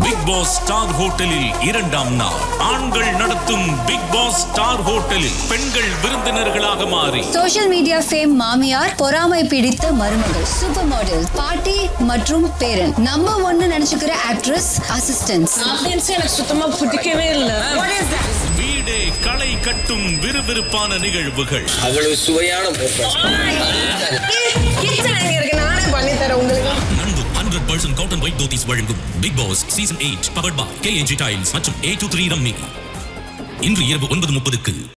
big pass star ஹோட்டலில் இரண்டாம் நாள் ஆண்கள் நடத்தும் பிக் பாஸ் ஸ்டார் ஹோட்டலில் பெண்கள் விருந்தினர்களாக மாறி சோஷியல் மீடியா ஃபேம் மாமியார் பொறாமை பிடித்த மருமகள் சூப்பர் மாடல் பாட்டி மற்றும் பேரன் நம்பர் ஒன்னு நினைச்சுக்கிற ஆக்ட்ரஸ் அசிஸ்டன்ஸ் ஆம்பியன்ஸ் எனக்கு சுத்தமா பிடிக்கவே இல்லை வீடே களை கட்டும் விறுவிறுப்பான நிகழ்வுகள் அவ்வளவு சுவையான கிச்சன் எங்க இருக்கு நானே பண்ணி தரேன் உங்களுக்கு நன்பு hundred percent cotton white dhotis வழங்கும் big boss season eight powered by KNG tiles மற்றும் ஏ டூ த்ரீ ரம்மி இன்று இரவு ஒன்பது முப்பதுக்கு